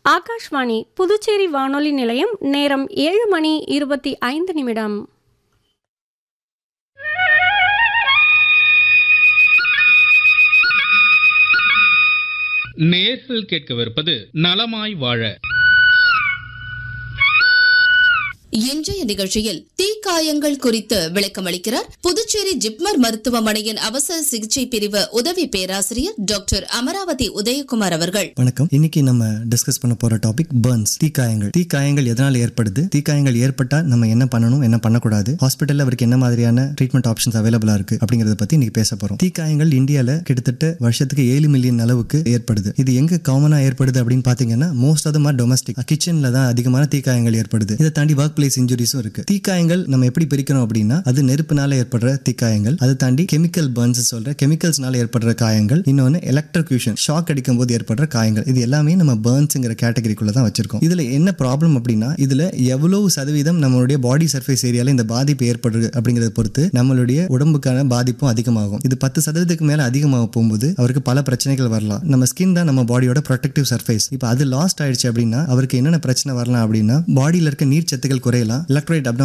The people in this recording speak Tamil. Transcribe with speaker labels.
Speaker 1: ஆகாஷ்வாணி புதுச்சேரி வானொலி நிலையம் நேரம் ஏழு மணி இருபத்தி ஐந்து நிமிடம்
Speaker 2: நேர்கள் கேட்கவிருப்பது நலமாய் வாழ
Speaker 3: இன்றைய நிகழ்ச்சியில் தீக்காயங்கள் குறித்து விளக்கமளிக்கிறார் புதுச்சேரி ஜிப்மர் மருத்துவமனையின் அவசர சிகிச்சை பிரிவு உதவி பேராசிரியர் டாக்டர் அமராவதி உதயகுமார் அவர்கள்
Speaker 4: வணக்கம் இன்னைக்கு நம்ம டிஸ்கஸ் பண்ண போற டாபிக் பர்ன்ஸ் தீக்காயங்கள் தீக்காயங்கள் எதனால் ஏற்படுது தீக்காயங்கள் ஏற்பட்டா நம்ம என்ன பண்ணணும் என்ன பண்ணக்கூடாது ஹாஸ்பிட்டல்ல அவருக்கு என்ன மாதிரியான ட்ரீட்மெண்ட் ஆப்ஷன்ஸ் அவைலபிளா இருக்கு அப்படிங்கறத பத்தி இன்னைக்கு பேச போறோம் தீக்காயங்கள் இந்தியால கிட்டத்தட்ட வருஷத்துக்கு ஏழு மில்லியன் அளவுக்கு ஏற்படுது இது எங்க காமனா ஏற்படுது அப்படின்னு பாத்தீங்கன்னா மோஸ்ட் ஆஃப் மாதிரி டொமஸ்டிக் கிச்சன்ல தான் அதிகமான தீக்காயங்கள் ஏற்படுது இதை தாண்டி ஒர்க் பிளேஸ் இன்ஜுரிஸும் இருக்கு தீக்காயங்கள் நம்ம எப்படி பிரிக்கிறோம் அப்படின்னா அது நெருப்புனால ஏற்படுற தீக்காயங்கள் அதை தாண்டி கெமிக்கல் பர்ன்ஸ் சொல்ற கெமிக்கல்ஸ்னால ஏற்படுற காயங்கள் இன்னொன்னு எலக்ட்ரிக்யூஷன் ஷாக் அடிக்கும் போது ஏற்படுற காயங்கள் இது எல்லாமே நம்ம பர்ன்ஸ்ங்கிற கேட்டகரிக்குள்ள தான் வச்சிருக்கோம் இதுல என்ன ப்ராப்ளம் அப்படின்னா இதுல எவ்வளவு சதவீதம் நம்மளுடைய பாடி சர்ஃபேஸ் ஏரியால இந்த பாதிப்பு ஏற்படுறது அப்படிங்கறத பொறுத்து நம்மளுடைய உடம்புக்கான பாதிப்பும் அதிகமாகும் இது பத்து சதவீதத்துக்கு மேல அதிகமாக போகும்போது அவருக்கு பல பிரச்சனைகள் வரலாம் நம்ம ஸ்கின் தான் நம்ம பாடியோட ப்ரொடெக்டிவ் சர்ஃபேஸ் இப்போ அது லாஸ்ட் ஆயிடுச்சு அப்படின்னா அவருக்கு என்னென்ன பிரச்சனை வரலாம் அப்படின்னா பாடியில இருக்க நீர் சத்துக்கள் குறையலாம் எலக்ட்ரோலைட்